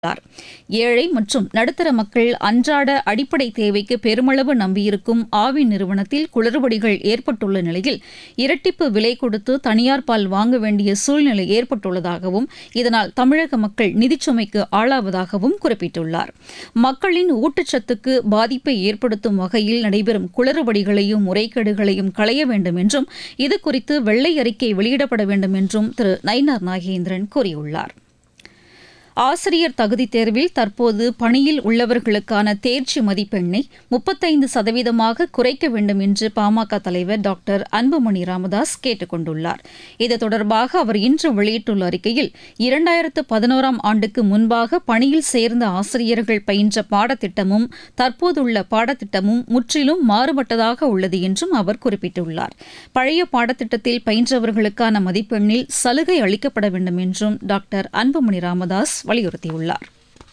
உள்ளார் ஏழை மற்றும் நடுத்தர மக்கள் அன்றாட அடிப்படை தேவைக்கு பெருமளவு நம்பியிருக்கும் ஆவி நிறுவனத்தில் குளறுபடிகள் ஏற்பட்டுள்ள நிலையில் இரட்டிப்பு விலை கொடுத்து தனியார் பால் வாங்க வேண்டிய சூழ்நிலை ஏற்பட்டுள்ளதாகவும் இதனால் தமிழக மக்கள் நிதிச்சுமைக்கு ஆளாவதாகவும் குறிப்பிட்டுள்ளார் மக்களின் ஊட்டச்சத்துக்கு பாதிப்பை ஏற்படுத்தும் வகையில் நடைபெறும் குளறுபடிகளையும் முறைகேடுகளையும் களைய வேண்டும் என்றும் இதுகுறித்து வெள்ளை அறிக்கை வெளியிடப்பட வேண்டும் என்றும் திரு நயினார் நாகேந்திரன் கூறியுள்ளார் ஆசிரியர் தகுதித் தேர்வில் தற்போது பணியில் உள்ளவர்களுக்கான தேர்ச்சி மதிப்பெண்ணை முப்பத்தைந்து சதவீதமாக குறைக்க வேண்டும் என்று பாமக தலைவர் டாக்டர் அன்புமணி ராமதாஸ் கேட்டுக் கொண்டுள்ளார் இது தொடர்பாக அவர் இன்று வெளியிட்டுள்ள அறிக்கையில் இரண்டாயிரத்து பதினோராம் ஆண்டுக்கு முன்பாக பணியில் சேர்ந்த ஆசிரியர்கள் பயின்ற பாடத்திட்டமும் தற்போதுள்ள பாடத்திட்டமும் முற்றிலும் மாறுபட்டதாக உள்ளது என்றும் அவர் குறிப்பிட்டுள்ளார் பழைய பாடத்திட்டத்தில் பயின்றவர்களுக்கான மதிப்பெண்ணில் சலுகை அளிக்கப்பட வேண்டும் என்றும் டாக்டர் அன்புமணி ராமதாஸ் வலியுறுத்தியுள்ளார்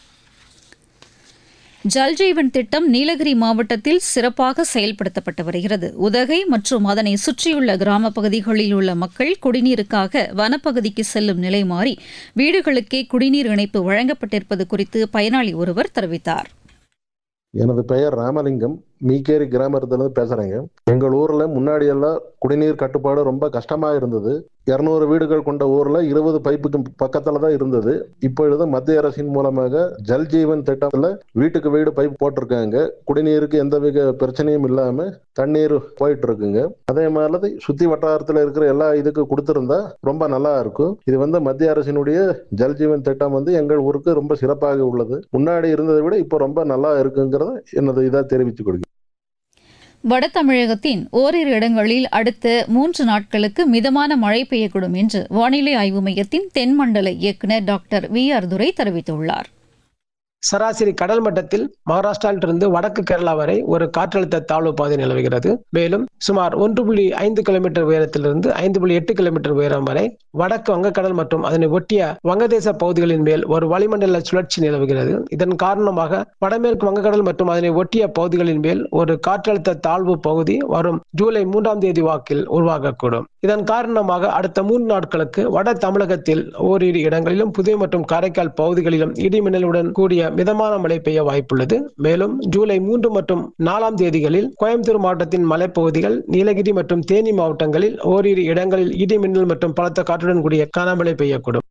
ஜல்ஜீவன் திட்டம் நீலகிரி மாவட்டத்தில் சிறப்பாக செயல்படுத்தப்பட்டு வருகிறது உதகை மற்றும் அதனை சுற்றியுள்ள கிராமப் பகுதிகளில் உள்ள மக்கள் குடிநீருக்காக வனப்பகுதிக்கு செல்லும் நிலை மாறி வீடுகளுக்கே குடிநீர் இணைப்பு வழங்கப்பட்டிருப்பது குறித்து பயனாளி ஒருவர் தெரிவித்தார் எனது பெயர் ராமலிங்கம் மீக்கேரி கிராமத்திலிருந்து பேசுறேங்க எங்கள் ஊர்ல முன்னாடி எல்லாம் குடிநீர் கட்டுப்பாடு ரொம்ப கஷ்டமா இருந்தது இருநூறு வீடுகள் கொண்ட ஊர்ல இருபது பைப்புக்கு பக்கத்துல தான் இருந்தது இப்பொழுது மத்திய அரசின் மூலமாக ஜல் ஜீவன் திட்டத்துல வீட்டுக்கு வீடு பைப் போட்டிருக்காங்க குடிநீருக்கு எந்த வித பிரச்சனையும் இல்லாம தண்ணீர் போயிட்டு இருக்குங்க அதே மாதிரி சுத்தி வட்டாரத்துல இருக்கிற எல்லா இதுக்கு கொடுத்திருந்தா ரொம்ப நல்லா இருக்கும் இது வந்து மத்திய அரசினுடைய ஜல் ஜீவன் திட்டம் வந்து எங்கள் ஊருக்கு ரொம்ப சிறப்பாக உள்ளது முன்னாடி இருந்ததை விட இப்போ ரொம்ப நல்லா இருக்குங்கிறத எனது இதா தெரிவித்துக் கொள்கிறேன் வட தமிழகத்தின் ஓரிரு இடங்களில் அடுத்த மூன்று நாட்களுக்கு மிதமான மழை பெய்யக்கூடும் என்று வானிலை ஆய்வு மையத்தின் தென்மண்டல இயக்குநர் டாக்டர் வி ஆர் துரை தெரிவித்துள்ளார் சராசரி கடல் மட்டத்தில் மகாராஷ்டிராவிலிருந்து வடக்கு கேரளா வரை ஒரு காற்றழுத்த தாழ்வு பாதை நிலவுகிறது மேலும் சுமார் ஒன்று புள்ளி ஐந்து கிலோமீட்டர் உயரத்திலிருந்து ஐந்து புள்ளி எட்டு கிலோமீட்டர் உயரம் வரை வடக்கு வங்கக்கடல் மற்றும் அதனை ஒட்டிய வங்கதேச பகுதிகளின் மேல் ஒரு வளிமண்டல சுழற்சி நிலவுகிறது இதன் காரணமாக வடமேற்கு வங்கக்கடல் மற்றும் அதனை ஒட்டிய பகுதிகளின் மேல் ஒரு காற்றழுத்த தாழ்வு பகுதி வரும் ஜூலை மூன்றாம் தேதி வாக்கில் உருவாகக்கூடும் இதன் காரணமாக அடுத்த மூன்று நாட்களுக்கு வட தமிழகத்தில் ஓரிரு இடங்களிலும் புதுவை மற்றும் காரைக்கால் பகுதிகளிலும் இடிமின்னலுடன் கூடிய மிதமான மழை பெய்ய வாய்ப்புள்ளது மேலும் ஜூலை மூன்று மற்றும் நாலாம் தேதிகளில் கோயம்புத்தூர் மாவட்டத்தின் மலைப்பகுதிகள் நீலகிரி மற்றும் தேனி மாவட்டங்களில் ஓரிரு இடங்களில் இடிமின்னல் மற்றும் பலத்த காற்றுடன் கூடிய கனமழை பெய்யக்கூடும்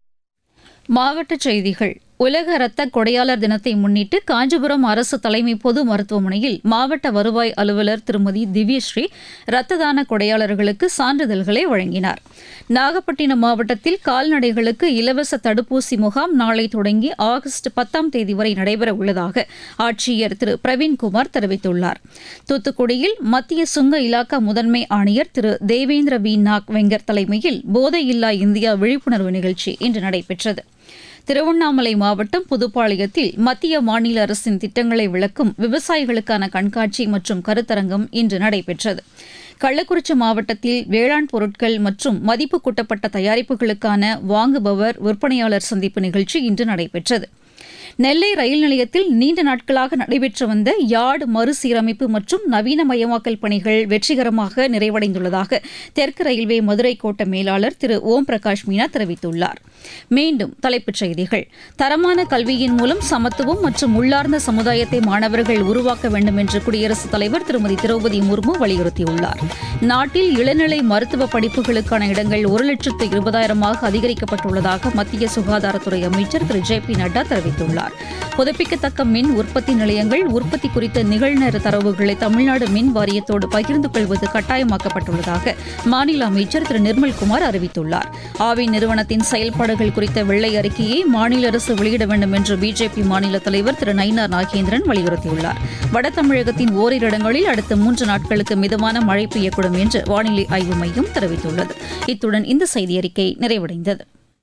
மாவட்டச் செய்திகள் உலக இரத்த கொடையாளர் தினத்தை முன்னிட்டு காஞ்சிபுரம் அரசு தலைமை பொது மருத்துவமனையில் மாவட்ட வருவாய் அலுவலர் திருமதி திவ்யஸ்ரீ இரத்த தான கொடையாளர்களுக்கு சான்றிதழ்களை வழங்கினார் நாகப்பட்டினம் மாவட்டத்தில் கால்நடைகளுக்கு இலவச தடுப்பூசி முகாம் நாளை தொடங்கி ஆகஸ்ட் பத்தாம் தேதி வரை நடைபெற உள்ளதாக ஆட்சியர் திரு பிரவீன்குமார் தெரிவித்துள்ளார் தூத்துக்குடியில் மத்திய சுங்க இலாக்கா முதன்மை ஆணையர் திரு தேவேந்திர வி நாக் வெங்கர் தலைமையில் போதையில்லா இந்தியா விழிப்புணர்வு நிகழ்ச்சி இன்று நடைபெற்றது திருவண்ணாமலை மாவட்டம் புதுப்பாளையத்தில் மத்திய மாநில அரசின் திட்டங்களை விளக்கும் விவசாயிகளுக்கான கண்காட்சி மற்றும் கருத்தரங்கம் இன்று நடைபெற்றது கள்ளக்குறிச்சி மாவட்டத்தில் வேளாண் பொருட்கள் மற்றும் மதிப்பு கூட்டப்பட்ட தயாரிப்புகளுக்கான வாங்குபவர் விற்பனையாளர் சந்திப்பு நிகழ்ச்சி இன்று நடைபெற்றது நெல்லை ரயில் நிலையத்தில் நீண்ட நாட்களாக நடைபெற்று வந்த யார்டு மறுசீரமைப்பு மற்றும் நவீனமயமாக்கல் பணிகள் வெற்றிகரமாக நிறைவடைந்துள்ளதாக தெற்கு ரயில்வே மதுரை கோட்ட மேலாளர் திரு ஓம் பிரகாஷ் மீனா தெரிவித்துள்ளார் மீண்டும் தலைப்புச் செய்திகள் தரமான கல்வியின் மூலம் சமத்துவம் மற்றும் உள்ளார்ந்த சமுதாயத்தை மாணவர்கள் உருவாக்க வேண்டும் என்று குடியரசுத் தலைவர் திருமதி திரௌபதி முர்மு வலியுறுத்தியுள்ளார் நாட்டில் இளநிலை மருத்துவ படிப்புகளுக்கான இடங்கள் ஒரு லட்சத்து இருபதாயிரமாக அதிகரிக்கப்பட்டுள்ளதாக மத்திய சுகாதாரத்துறை அமைச்சர் திரு ஜே பி நட்டா தெரிவித்துள்ளார் புதுப்பிக்கத்தக்க மின் உற்பத்தி நிலையங்கள் உற்பத்தி குறித்த நிகழ்நேர தரவுகளை தமிழ்நாடு மின் வாரியத்தோடு பகிர்ந்து கொள்வது கட்டாயமாக்கப்பட்டுள்ளதாக மாநில அமைச்சர் திரு நிர்மல்குமார் அறிவித்துள்ளார் ஆவி நிறுவனத்தின் செயல்பாடுகள் குறித்த வெள்ளை அறிக்கையை மாநில அரசு வெளியிட வேண்டும் என்று பிஜேபி மாநில தலைவர் திரு நயினார் நாகேந்திரன் வலியுறுத்தியுள்ளார் வட தமிழகத்தின் ஓரிரு இடங்களில் அடுத்த மூன்று நாட்களுக்கு மிதமான மழை பெய்யக்கூடும் என்று வானிலை ஆய்வு மையம் தெரிவித்துள்ளது இத்துடன் இந்த செய்தியறிக்கை நிறைவடைந்தது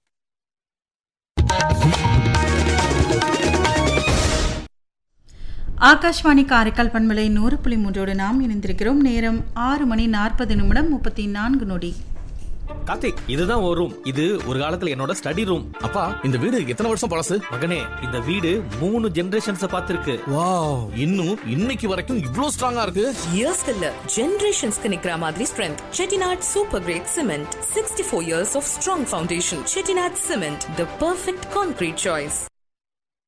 ஆகாஷ்வாணி காரைக்கால் பண்பலை நூறு புள்ளி மூன்றோடு நாம் இணைந்திருக்கிறோம் நேரம் ஆறு மணி நாற்பது நிமிடம் முப்பத்தி நான்கு நொடி கார்த்திக் இதுதான் ஒரு ரூம் இது ஒரு காலத்துல என்னோட ஸ்டடி ரூம் அப்பா இந்த வீடு எத்தனை வருஷம் பழசு மகனே இந்த வீடு மூணு ஜெனரேஷன்ஸ் பார்த்திருக்கு வாவ் இன்னும் இன்னைக்கு வரைக்கும் இவ்ளோ ஸ்ட்ராங்கா இருக்கு இயர்ஸ்க்கு இல்ல ஜெனரேஷன்ஸ்க்கு நிக்கிற மாதிரி strength Chettinad super grade cement sixty four years of strong foundation Chettinad cement the perfect concrete choice